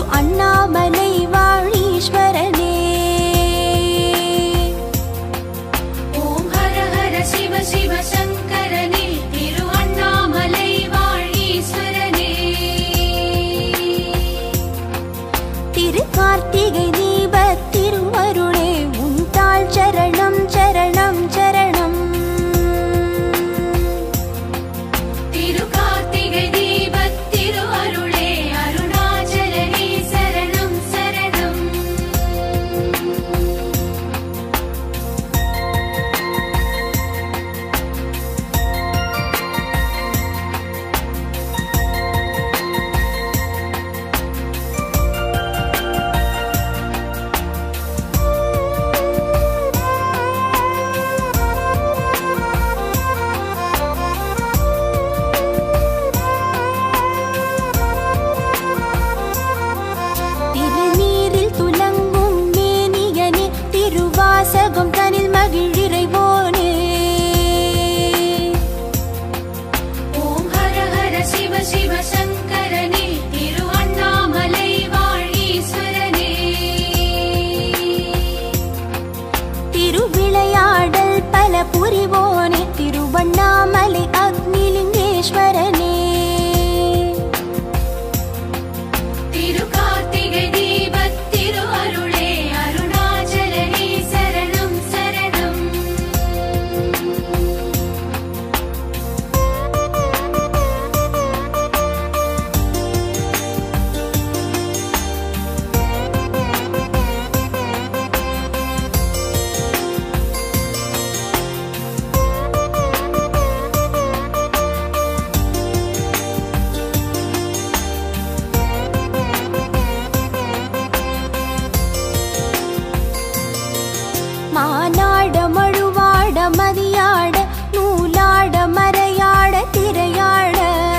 அண்ணாமலை வாழீஸ்வரனே ஓம் ஹர ஹர சிவ சிவ சங்கரனே திரு அண்ணாமலை வாழீஸ்வரனே திரு கார்த்திகை தீப திருவருளே உந்தாள் சரணம் சரணம் சரணம் திரு கார்த்திகை தீபத் திரு அருளே அருணாச்சலனே சரணம் சரணம் திருநீரில் துலங்கும் மேனியனே திருவாசகம் தனில் மகிழிறைவோனே ஓம் ஹர ஹர சிவ சிவ சங்கரனே திரு அண்ணாமலை வாழீஸ்வரனே திருவிளையாடல் பல புரிவோனே திருவண்ணாமலை அக்னிலிங்கேஸ்வரனே திரு கார்த்திகை தீபத் திரு அருளே அருணாச்சலனே சரணம் சரணம் மானாட மழுவாட மதியாட நூலாட மறையாட திரையாட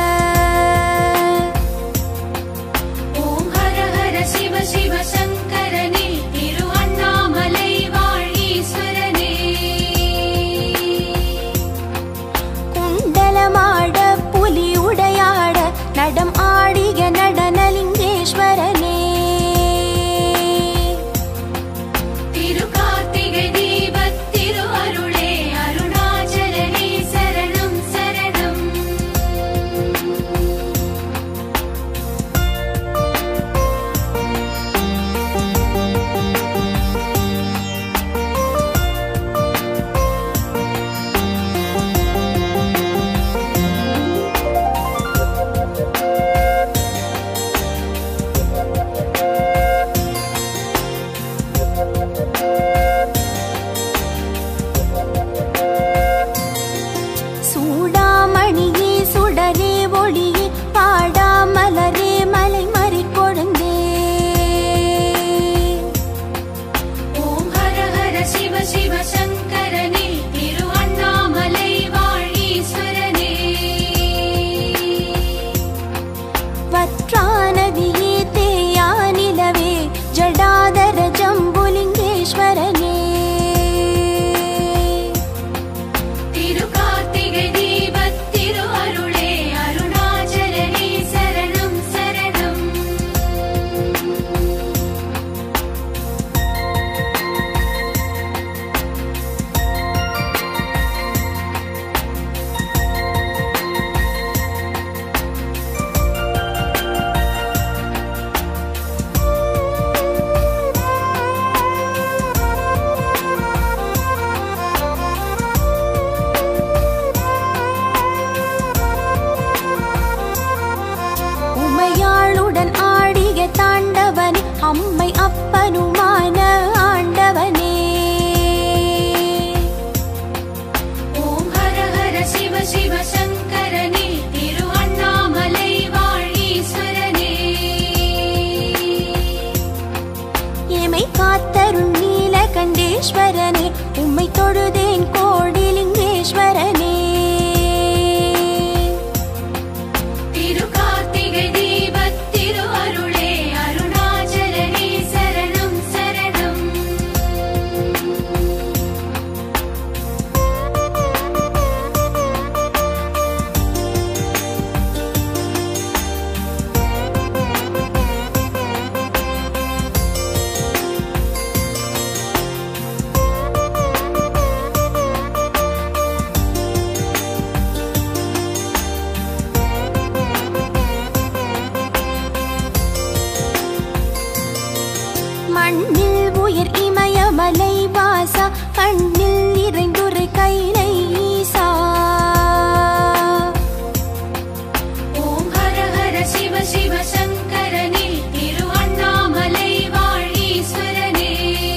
ஓம் ஹர ஹர சிவ சிவ சங்கரனே திரு அண்ணாமலை வாழீஸ்வரனே குண்டலமாட புலி உடையாட நடம் ஆடிய நடனலிங்கேஸ்வரனே திரு கார்த்திகை தீபத் திரு அருளே அருணாச்சலனே சரணம் சரணம் சூடாமணியே சுடரே ஒளியே பாடாமலரே மலை மறி கொழுந்தே ஓம் ஹர ஹர சிவ சிவ சங்கரனே திரு அண்ணாமலை வாழீஸ்வரனே வற்றானதியே தேயா நிலவே ஜடாதர ஜம்புலிங்கேஸ்வரனே திரு கார்த்திகை தீபத் திரு அருளே அருணாச்சலனே சரணம் சரணம் உமையாளுடன் ஆடிய தாண்டவனே அம்மை அப்பனுமான ஆண்டவனே ஓம் ஹர ஹர சிவ சிவ சங்கரனே திரு அண்ணாமலை வாழீஸ்வரனே எமை காத்தருள் நீலகண்டேஸ்வரனே உம்மை தொழுதேன் கோடிலிங்கேஸ்வரனே திரு கார்த்திகை தீபத் திரு அருளே அருணாச்சலனே சரணம் சரணம் ஆ மண்ணில் உயர் இமயமலை வாசா கண்ணில் நிறைந்துரை கைலை ஈசா ஓம் ஹர ஹர சிவ சிவ சங்கரனே திரு அண்ணாமலை வாழீஸ்வரனே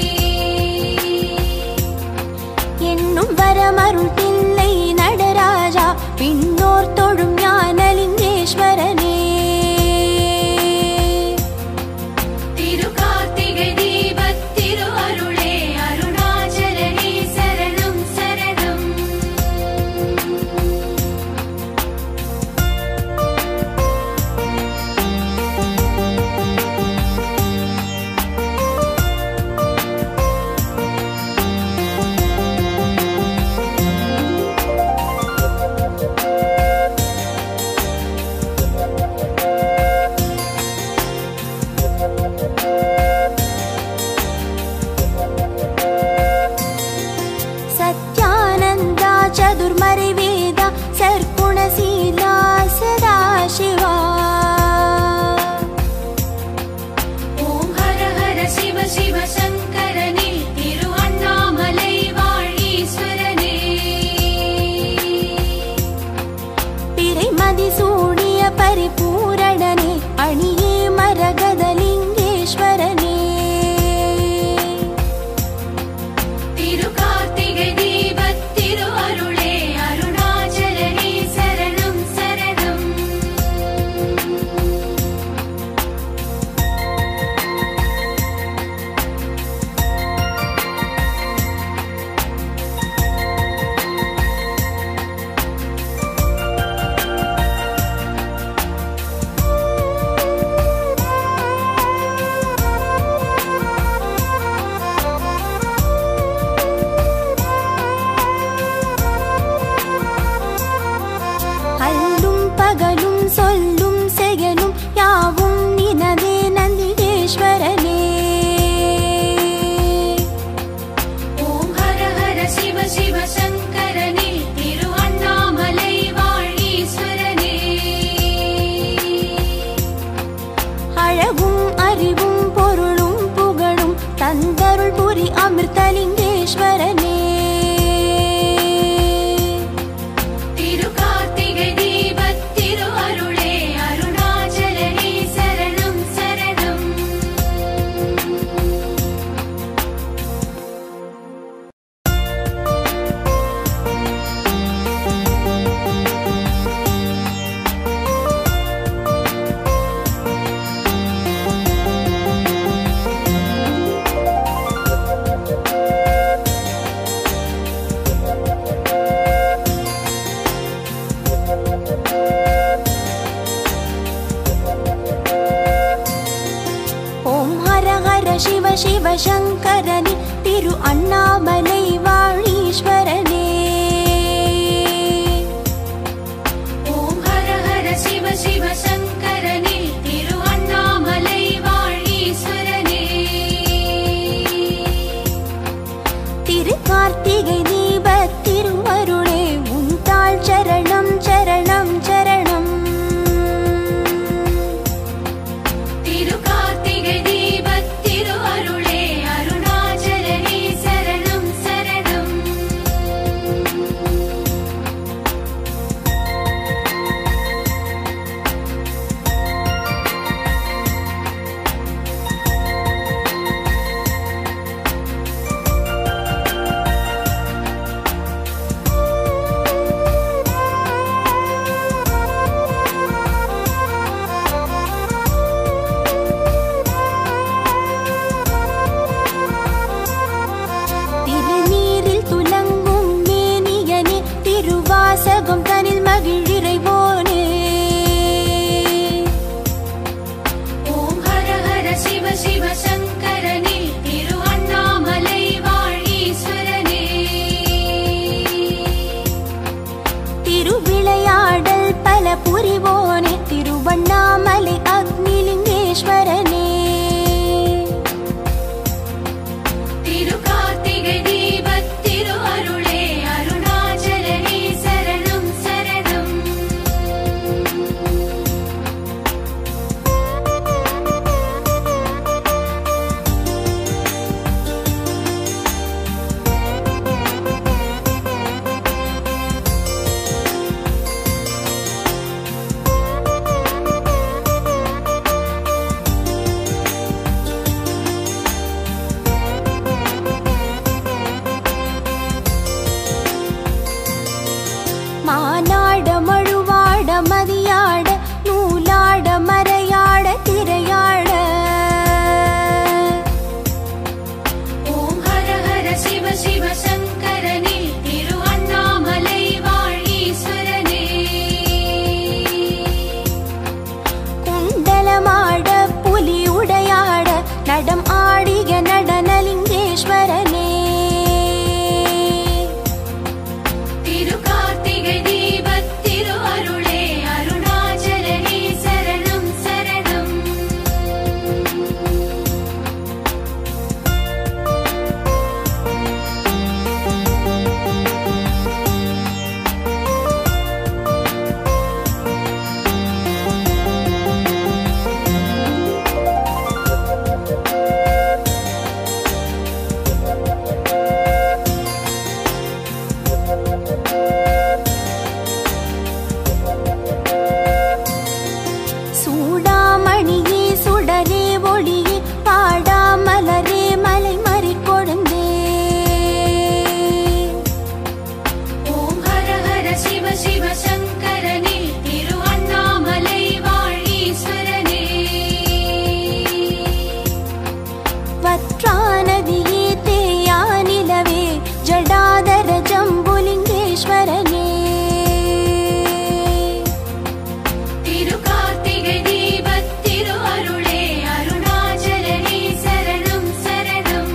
என்னும் வரமருள் தில்லை நடராஜா பின்னோர் தொழும் ஞானலிங்கேஸ்வரனே திரு கார்த்திகை தீபத் திரு அருளே அருணாச்சலனே சரணம் சரணம் सत्यानन्दा चतुर्मरिवेदा सर्गुणशीला सदा शिवा ஓம் ஹர ஹர சிவ சிவ சங்கரனே திரு அண்ணாமலை வாழீஸ்வரனே பிறைமதி சூடிய பரிபூரணனே அணியே மரகதலிங்கேஸ்வரனே திரு கார்த்திகை தீபத் திரு அருளே அருணாச்சலனே சரணம் சரணம் அல்லும் பகலும் சொல்லும் செயலும் யாவும் நினதே நந்திகேஸ்வரனே ஓம் ஹர ஹர சிவ சிவ சங்கரனே திரு அண்ணாமலை வாழீஸ்வரனே அழகும் அறிவும் பொருளும் புகழும் தந்தருள் புரி அமிர்தலிங்கேஸ்வரனே திரு கார்த்திகை தீபத் திரு அருளே அருணாச்சலனே சரணம் சரணம் ஓம் ஹர ஹர சிவ சிவ சங்கரனே திரு அண்ணாமலை வாழீஸ்வரனே ஓம் ஹர ஹர சிவ சிவ சங்கரனே திரு அண்ணாமலை வாழீஸ்வரனே திரு கார்த்திகை தீப திருவருளே உன் தாழ் சரணம் சரணம் சரணம் திரு கார்த்திகை தீபத் திரு அருளே அருணாச்சலனே சரணம் சரணம் நடம் ஆடிய நடனலிங்கேஸ்வரனே திருக்கார்த்திகை தீபத் திருவருளே அருணாச்சலனே சரணம் சரணம் சூடாமணியே சுடரே ஒளியே பாடாமலரே மலை மறி கொழுந்தே ஓம் ஹர ஹர சிவ சிவ சங்கரனே திரு அண்ணாமலை வாழீஸ்வரனே வற்றானதியே தேயானிலவே ஜடாதர ஜம்புலிங்கேஸ்வரனே திருக்கார்த்திகை தீபத் திருவருளே அருணாச்சலனே சரணம் சரணம்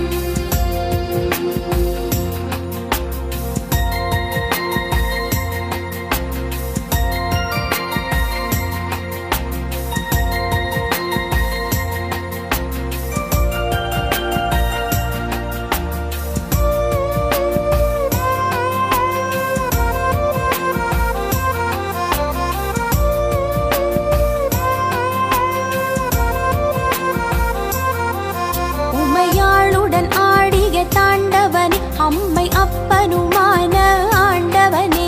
உமையாளுடன் ஆடிய தாண்டவனே அம்மை அப்பனுமான ஆண்டவனே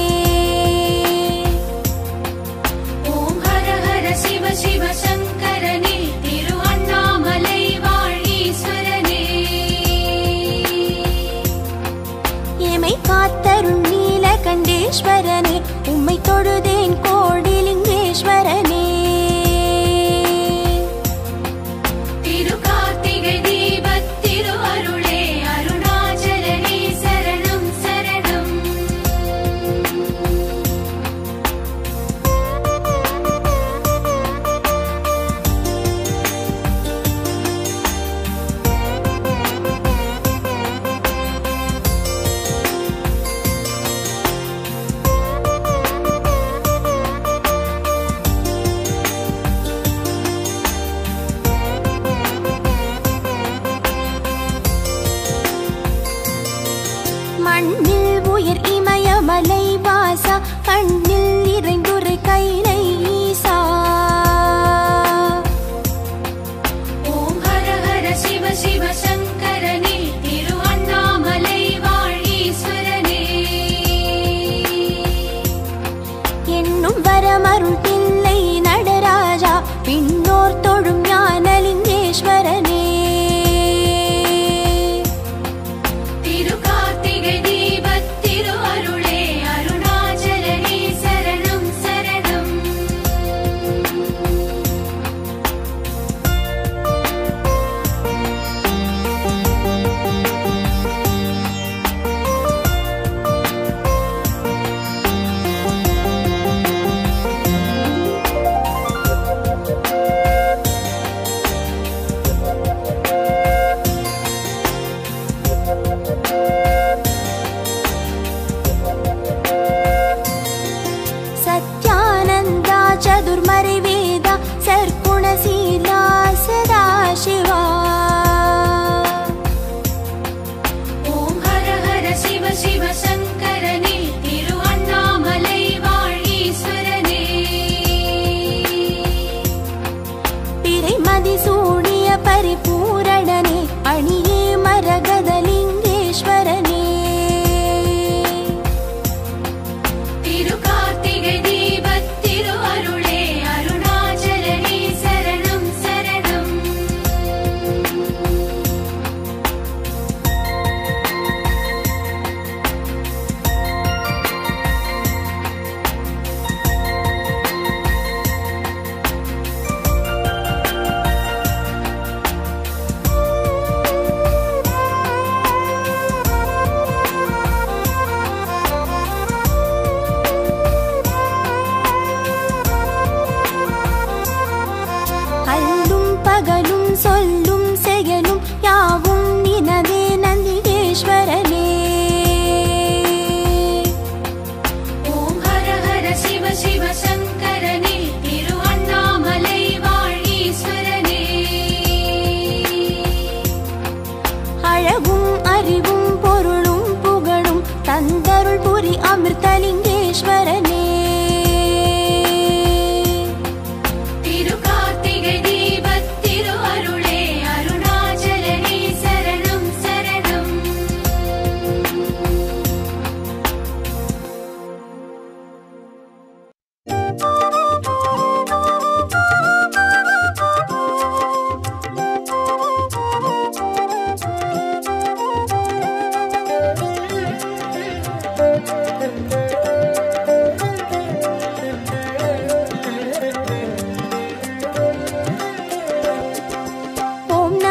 ஓம் ஹர ஹர சிவ சிவ சங்கரனே திரு அண்ணாமலை வாழீஸ்வரனே எமை காத்தருள் நீலகண்டேஸ்வரனே உம்மை தொழுதேன் கோடிலிங்கேஸ்வரனே திருக்கார்த்திகை தீபத் திருவருளே அருணாச்சலனே சரணம் சரணம் மண்ணில் உயிர் இமயமலை வாசா கண்ணில் இறைந்துரை கைலை ஈசா ஓம் ஹர ஹர சிவ சிவ சங்கரனே திரு அண்ணாமலை வாழீஸ்வரனே என்னும் வரமருள் தில்லை நடராஜா பின்னோர் தொழும் ஞானலிங்கேஸ்வரனே திருக்கார்த்திகை தீபத் திருவருளே அருணாச்சலனே சரணம் சரணம்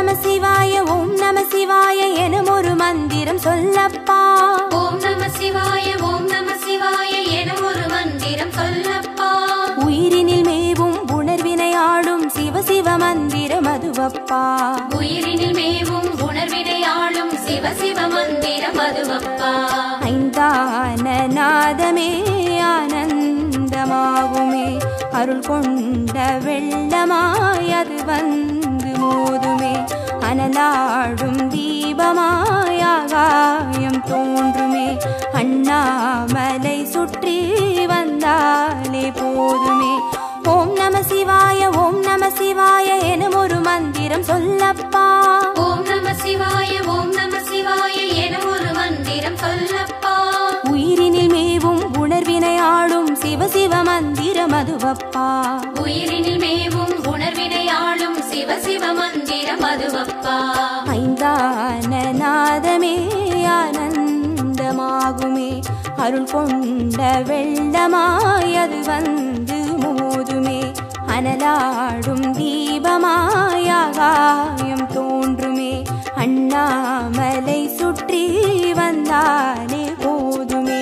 நம சிவாய ஓம் நம சிவாய எனும் ஒரு மந்திரம் சொல்லப்பா ஓம் நம சிவாய ஓம் நம சிவாய என ஒரு மந்திரம் சொல்லப்பா உயிரினில் மேவும் உணர்வினை ஆளும் சிவ சிவ மந்திரம் அதுவப்பா உயிரினில் மேவும் உணர்வினை ஆளும் சிவ சிவ மந்திரம் அதுவப்பா ஐந்தான நாதமே ஆனந்தமாகுமே அருள் கொண்ட வெள்ளமாய் அது வந்து மோதுமே அனலாடும் தீபமாய் ஆகாயம் தோன்றுமே அண்ணாமலை சுற்றி வந்தாலே போதுமே ஓம் நம சிவாய ஓம் நம சிவாய எனும் ஒரு மந்திரம் சொல்லப்பா ஓம் நம சிவாய ஓம் நம சிவாய என ஒரு மந்திரம் சொல்லப்பா உயிரினில் மேவும் உணர்வினை ஆளும் சிவ சிவ மந்திரம் அதுவப்பா உயிரினில் மேவும் உணர்வினை ஆளும் சிவ சிவ மந்திரம் அதுவப்பா ஐந்தான நாதமே ஆனந்தமாகுமே அருள் கொண்ட வெள்ளமாய் அது வந்து மோதுமே அனலாடும் தீபமாய் ஆகாயம் தோன்றுமே அண்ணாமலை சுற்றி வந்தாலே போதுமே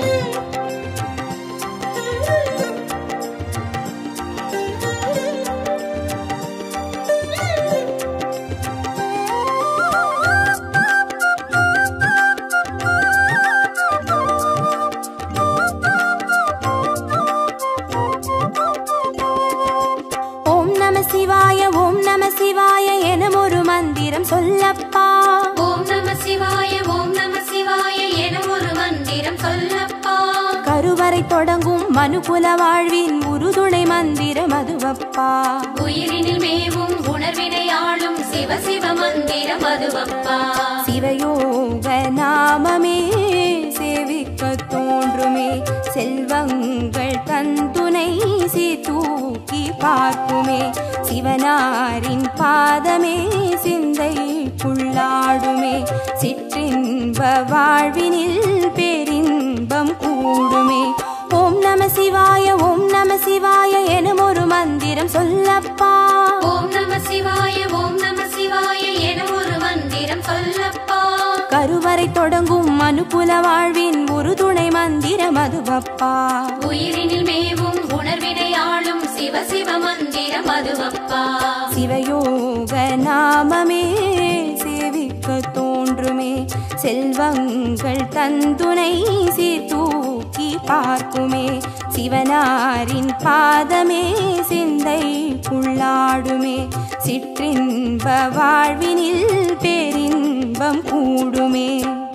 ஓம் நம சிவாய ஓம் நம சிவாய எனும் ஒரு மந்திரம் சொல்லப்பா ஓம் நம சிவாய ஓம் நம சிவாய என ஒரு மந்திரம் சொல்லப்பா கருவறை தொடங்கும் மனுகுல வாழ்வின் உறுதுணை மந்திரம் அதுவப்பா உயிரினில் மேவும் உணர்வினை ஆளும் சிவ சிவ மந்திரம் அதுவப்பா சிவயோக நாமமே சேவிக்க தோன்றுமே செல்வங்கள் தந்துணை சீதூக்கி பார்க்குமே சிவனாரின் பாதமே சிந்தைக்குள்ளாடுமே சிற்றின்ப வாழ்வினில் பேரின்பம் கூடுமே ஓம் நம சிவாய ஓம் நம சிவாய எனும் ஒரு மந்திரம் சொல்லப்பா ஓம் நம சிவாய ஓம் நம சிவாய என ஒரு மந்திரம் சொல்லப்பா கருவறை தொடங்கும் அனுகுல வாழ்வின் ஒரு துணை மந்திரம் அதுவப்பா உயிரினில் மேவும் உணர்வினை ஆளும் சிவ சிவ மந்திரம் அதுவப்பா சிவயோக நாமமே சேவிக்க தோன்றுமே செல்வங்கள் தந்துணை சீர்தூக்கி பார்க்குமே சிவனாரின் பாதமே சிந்தைக்குள்ளாடுமே சிற்றின்ப வாழ்வினில் பேரின்பம் கூடுமே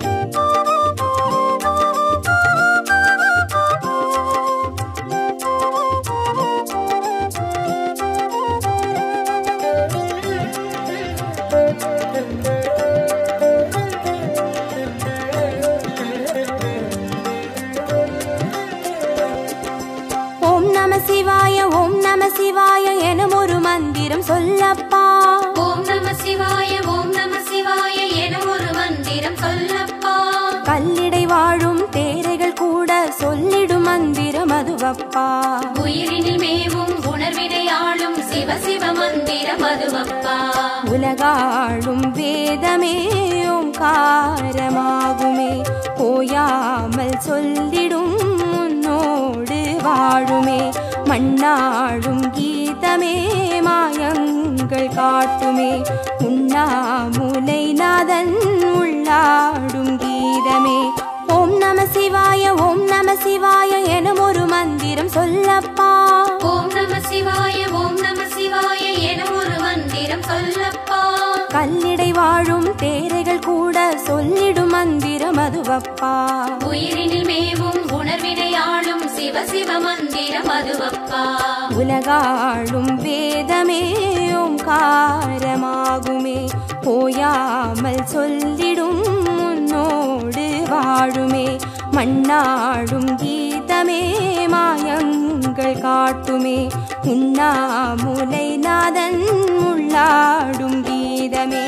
ஓம் நம சிவாய ஓம் நம சிவாய எனும் ஒரு மந்திரம் சொல்லப்பா ஓம் நம சிவாய ஓம் நம சிவாய என ஒரு மந்திரம் சொல்லப்பா கல்லிடை வாழும் தேரைகள் கூட சொல்லிடும் மந்திரம் அதுவப்பா உயிரினில் மேவும் உணர்வினை ஆளும் சிவ சிவ மந்திரம் அதுவப்பா உலகாளும் வேதமே ஓங்காரமாகுமே ஓயாமல் சொல்லிடும் உன்னோடு வாழுமே மண்ணாடும் கீதமே மாயங்கள் காட்டுமே உண்ணாமுலை நாதன் உள்ளாடும் கீதமே ஓம் நம சிவாய ஓம் நம சிவாய எனும் ஒரு மந்திரம் சொல்லப்பா ஓம் நம சிவாய ஓம் நம சிவாய என ஒரு மந்திரம் சொல்லப்பா கல்லிடை வாழும் தேரைகள் கூட சொல்லிடும் மந்திரம் அதுவப்பா உயிரினில் மேவும் உணர்வினை ஆளும் சிவ சிவ மந்திரம் அதுவப்பா உலகாளும் வேதமே ஓங்காரமாகுமே ஓயாமல் சொல்லிடும் உன்னோடு வாழுமே மண்ணாடும் கீதமே மாயங்கள் காட்டுமே உண்ணாமுலை நாதன் உள்ளாடும் கீதமே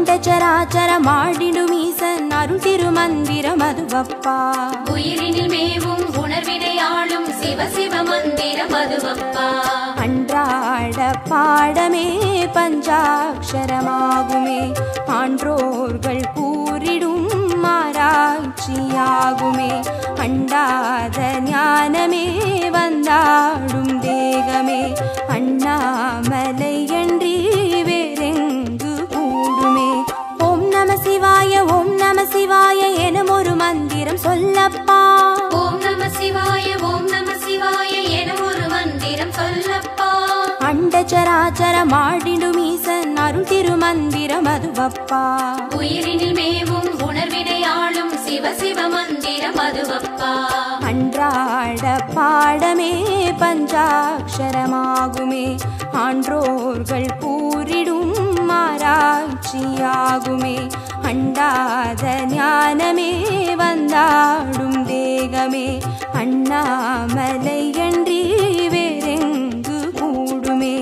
அண்டச்சராச்சரம் ஆடிடும் ஈசன் அருள் திருமந்திரம் அதுவப்பா உயிரினில் மேவும் உணர்வினை ஆளும் சிவ சிவ மந்திரம் அதுவப்பா அன்றாட பாடமே பஞ்சாட்சரமாகுமே ஆன்றோர்கள் கூறிடும் ஆராய்ச்சியாகுமே அண்டாத ஞானமே வந்தாடும் தேகமே அண்ணாமலை என்றி வேறெங்கு கூடுமே ஓம் நம சிவாய ஓம் நம சிவாய எனும் ஒரு மந்திரம் சொல்லப்பா ஓம் நம சிவாய ஓம் நம சிவாய என ஒரு மந்திரம் சொல்லப்பா அண்டச்சராச்சரம் ஆடிடும் ஈசன் அருள் திருமந்திரம் அதுவப்பா உயிரினில் மேவும் உணர்வினை ஆளும் சிவ சிவ மந்திரம் அதுவப்பா அன்றாட பாடமே பஞ்சாட்சரமாகுமே ஆன்றோர்கள் கூறிடும் ஆராய்ச்சியாகுமே அண்டாத ஞானமே வந்தாடும் தேகமே அண்ணாமலை என்றி வேறெங்கு கூடுமே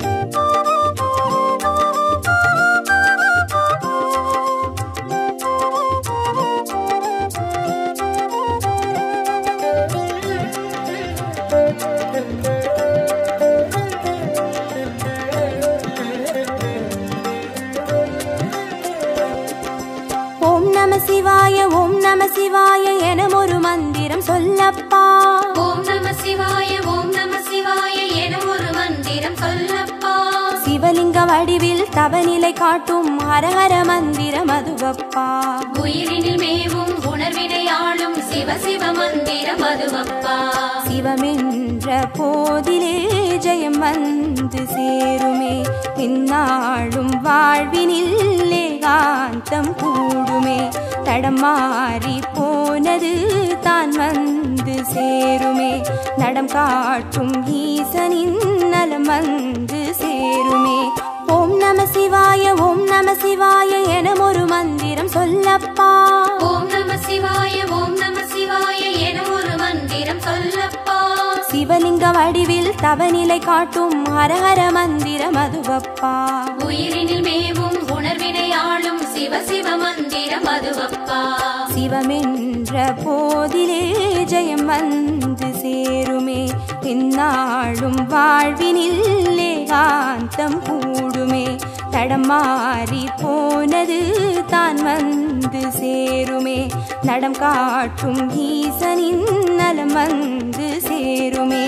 ஓம் நம சிவாய ஓம் நம சிவாய எனும் ஒரு மந்திரம் சொல்லப்பா ஓம் நம சிவாய ஓம் நம சிவாய என ஒரு மந்திரம் சொல்லப்பா சிவலிங்க வடிவில் தவநிலை காட்டும் ஹரஹர மந்திரம் அதுவப்பா உயிரினில் மேவும் உணர்வினை ஆளும் சிவ சிவ மந்திரம் அதுவப்பா சிவமென்ற போதிலே ஜெயம் வந்து சேருமே இந்நாளும் வாழ்வினில் ஏகாந்தம் கூடுமே தடம் மாறி போனது தான் வந்து சேருமே நடம் காட்டும் ஈசனின் நலம் வந்து சேருமே ஓம் நம சிவாய ஓம் நம சிவாய எனும் ஒரு மந்திரம் சொல்லப்பா ஓம் நம சிவாய ஓம் நம சிவாய என ஒரு மந்திரம் சொல்லப்பா சிவலிங்க வடிவில் தவநிலை காட்டும் ஹரஹர மந்திரம் அதுவப்பா உயிரினில் மேவும் உணர்வினை ஆளும் சிவ சிவ மந்திரம் அதுவப்பா சிவமென்ற போதிலே ஜெயம் வந்து சேருமே இந்நாளும் வாழ்வினில் ஏகாந்தம் கூடுமே தடம் மாறி போனது தான் வந்து சேருமே நடம் காட்டும் ஈசனின் நலம் வந்து சேருமே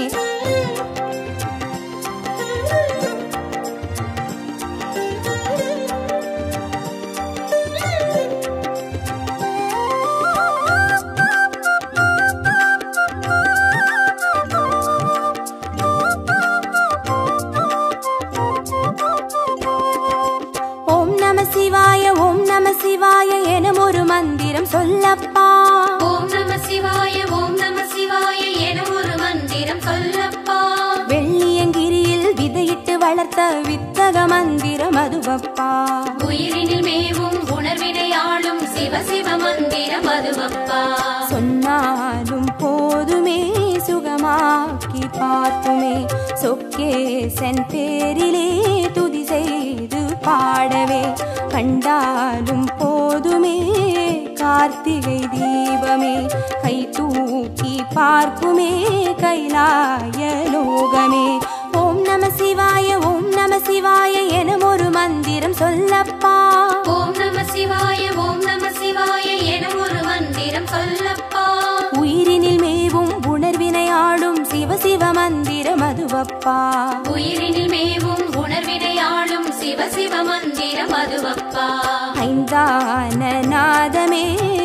ஓம் நம சிவாய ஓம் நம சிவாய எனும் ஒரு மந்திரம் சொல்லப்பா ஓம் நம சிவாய ஓம் நம சிவாய என ஒரு மந்திரம் சொல்லப்பா வெள்ளியங்கிரியில் விதையிட்டு வளர்த்த வித்தக மந்திரம் அதுவப்பா உயிரினில் மேவும் உணர்வினை ஆளும் சிவ சிவ மந்திரம் அதுவப்பா சொன்னாலும் போதுமே சுகமாக்கி பார்க்குமே சொக்கேசன் பேரிலே துதி செய்து பாடவே கண்டாலும் போதுமே கார்த்திகை தீபமே கை தூக்கி பார்க்குமே கைலாய லோகமே ஓம் நம சிவாய ஓம் நம சிவாய எனும் ஒரு மந்திரம் சொல்லப்பா ஓம் நம சிவாய ஓம் நம சிவாய என ஒரு மந்திரம் சொல்லப்பா உயிரினில் மேவும் உணர்வினை ஆளும் சிவ சிவ மந்திரம் அதுவப்பா உயிரினில் மேவும் உணர்வினை ஆளும் சிவ சிவ மந்திரம் அதுவப்பா ஐந்தான நாதமே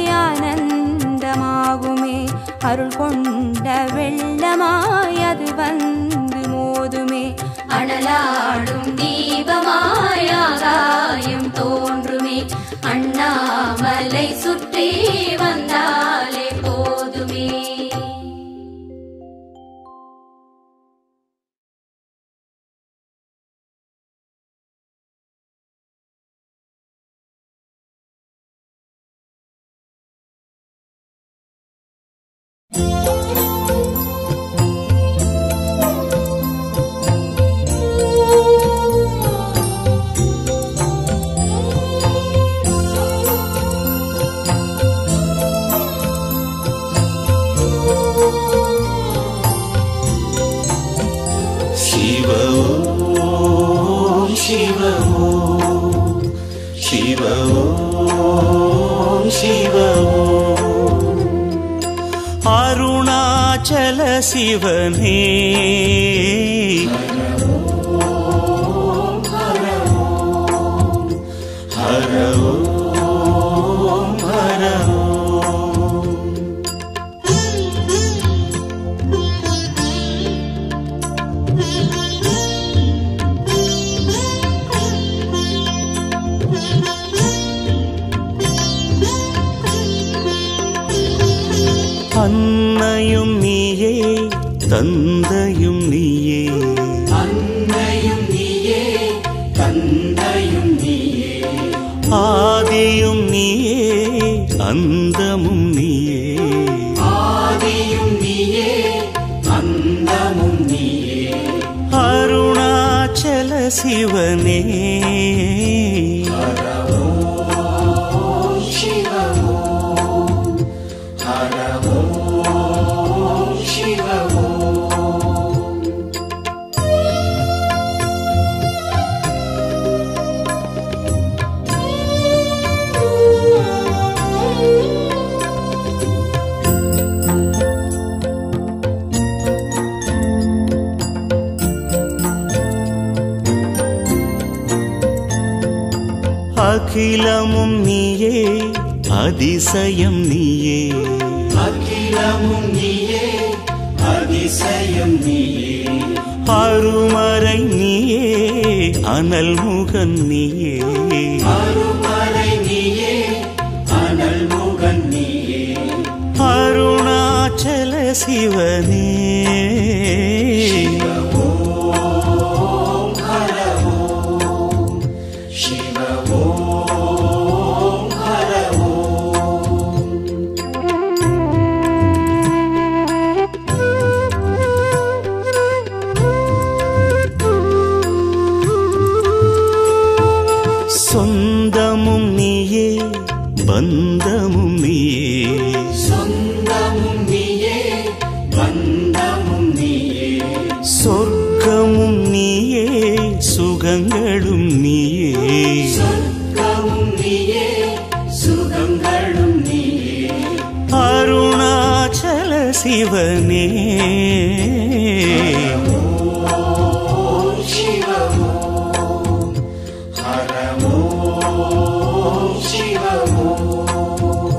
ஆனந்தமாகுமே அருள் கொண்ட வெள்ளமாய் அது வந்து மோதுமே அனலாடும் தீபமாய் ஆகாயம் தோன்றுமே அண்ணாமலை சுற்றி வந்தாலே போதுமே Thank you. சிவ ஓம் சிவ ஓம் அருணாச்சல சிவனே ஹர ஓம் ஹர ஓம் அன்னையும் நீயே தந்தையும் நீயே அன்னையும் நீயே தந்தையும் நீயே ஆதியும் நீயே அந்தமும் நீயே ஆதியும் நீயே அந்தமும் நீயே அருணாச்சல சிவனே சிவ ஓம் ஹர ஓம் சிவ ஓம் அகிலமும் நீயே அதிசயம் நீயே அகிலமும் நீயே அதிசயம் நீயே அருமறை நீயே அனல் முகன் நீயே அருமறை நீயே அனல் முகன் நீயே அருணாச்சல சிவனே ஓம் ஹர ஓம் சிவ ஓம் ஹர ஓம் சொந்தமும் நீயே பந்தமும் நீயே சொந்தமும் நீயே பந்தமும் நீயே சொர்க்கமும் நீயே சுகங்களும் நீயே சொர்க்கமும் நீயே சுகங்களும் நீயே அருணாச்சல சிவனே ஓம் சிவ ஓம் ஹர ஓம் சிவ ஓம்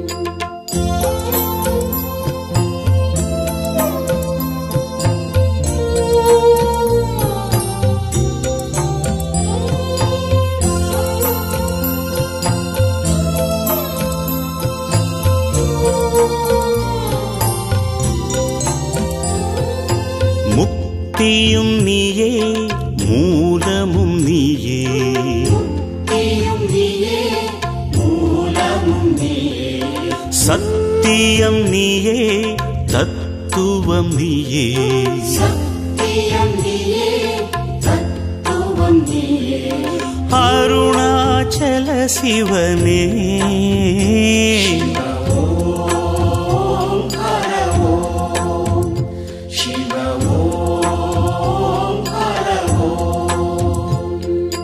முக்தியும் நீயே மூலமும் நீயே தீயும் நீயே மூலமும் நீயே சத்தியம் நீயே தத்துவம் நீயே சத்தியம் நீயே தத்துவம் நீயே அருணாச்சல சிவனே ஓம் ஹர ஓம் சிவ ஓம் ஹர ஓம்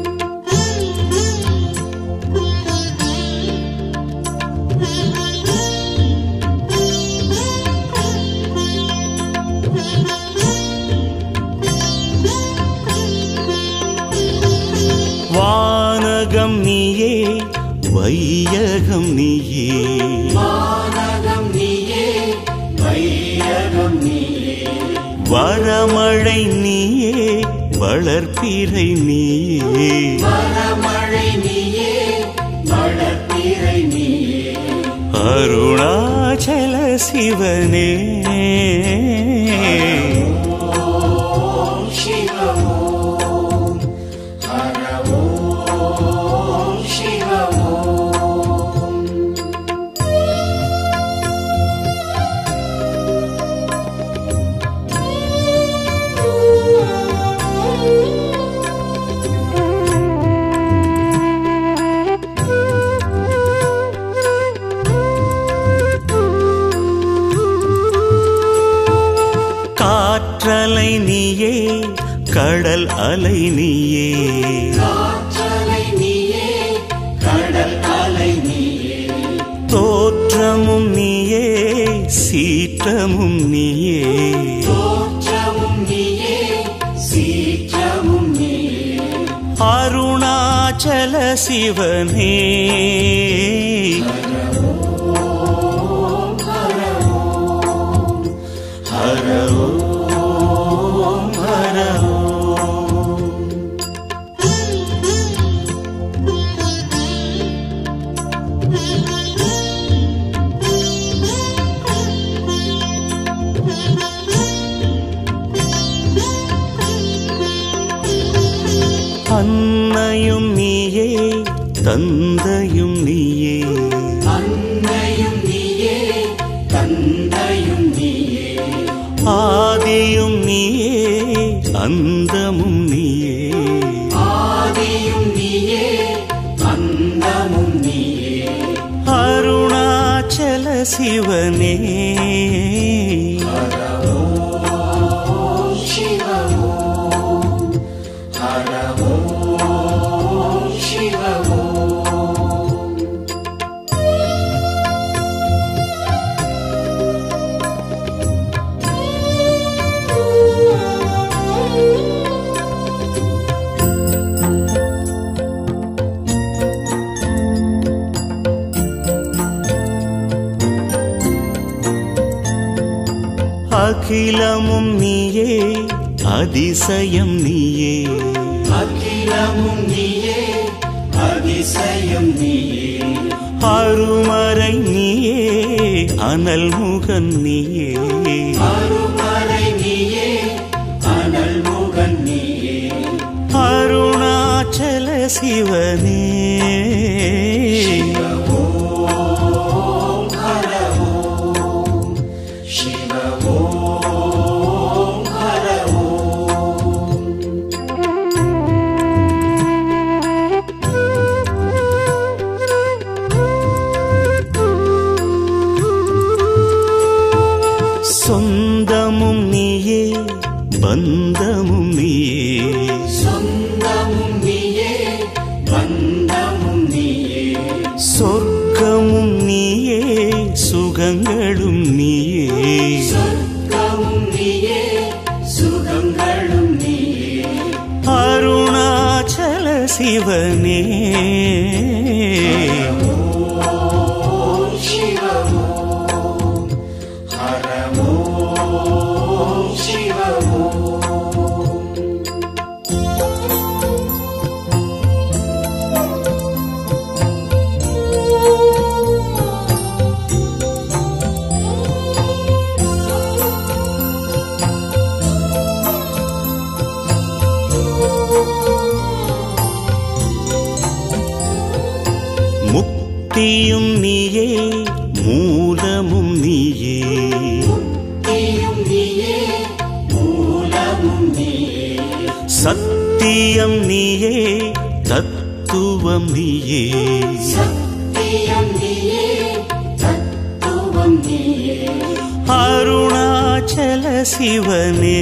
வானகம் நீயே வையகம் நீயே வானகம் நீயே வையகம் நீயே வரமழை நீயே வளர்ப்பிறை நீயே வரமழை நீயே வளர்ப்பிறை நீயே அருணாச்சல சிவனே ஓம் சிவ ஓம் ஹர ஓம் சிவ ஓம் காற்றலை நீயே கடல் அலை நீயே காற்றலை நீயே தோற்றமும் நீயே தோற்றமும் நீயே சீற்றமும் நீயே அருணாச்சல சிவனே ஹர ஓம் ஹர ஓம் அன்னையும் நீயே தந்தையும் நீயே அன்னையும் நீயே தந்தையும் நீயே ஆதியும் நீயே அந்தமும் நீயே ஆதியும் நீயே அந்தமும் நீயே அருணாச்சல சிவனே ஓம் சிவ ஓம் ஹர ஓம் சிவ ஓம் அகிலமும் நீயே அதிசயம் நீயே அகிலமும் நீயே அதிசயம் நீயே அருமறை நீயே அனல் முகன் நீயே அருமறை நீயே அனல் முகன் நீயே அருணாச்சல சிவனே ஓம் ஹர ஓம் சிவ ஓம் ஹர ஓம் சொந்தமும் நீயே பந்தமும் நீயே சொந்தமும் நீயே பந்தமும் நீயே சொர்க்கமும் நீயே சுகங்களும் நீயே சொர்க்கமும் நீயே சுகங்களும் நீயே அருணாச்சல சிவனே ஓம் சிவ ஓம் ஹர ஓம் சிவ ஓம் முக்தியும் நீயே மூலமும் நீயே தீயும் நீயே மூலமும் நீயே சத்தியம் நீயே தத்துவம் நீயே சத்தியம் நீயே தத்துவம் நீயே அருணாச்சல சிவனே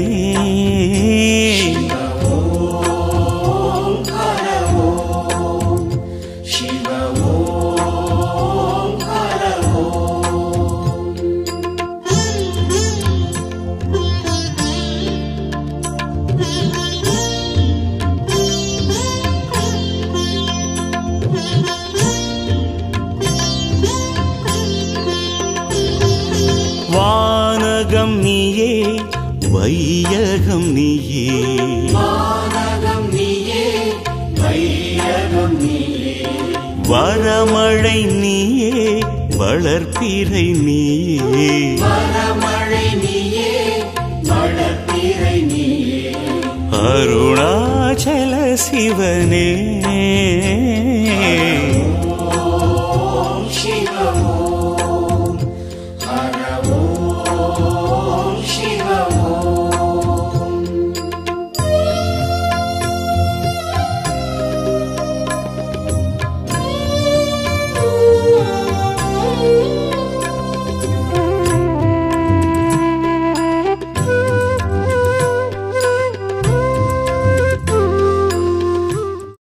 ஓம் ஹர ஓம் சிவ ஓம் ஹர ஓம் வானகம் நீயே வையகம் நீயே வானகம் நீயே வையகம் நீயே வரமழை நீயே வளர்ப்பிறை நீயே வரமழை நீயே வளர்ப்பிறை நீயே அருணாச்சல சிவனே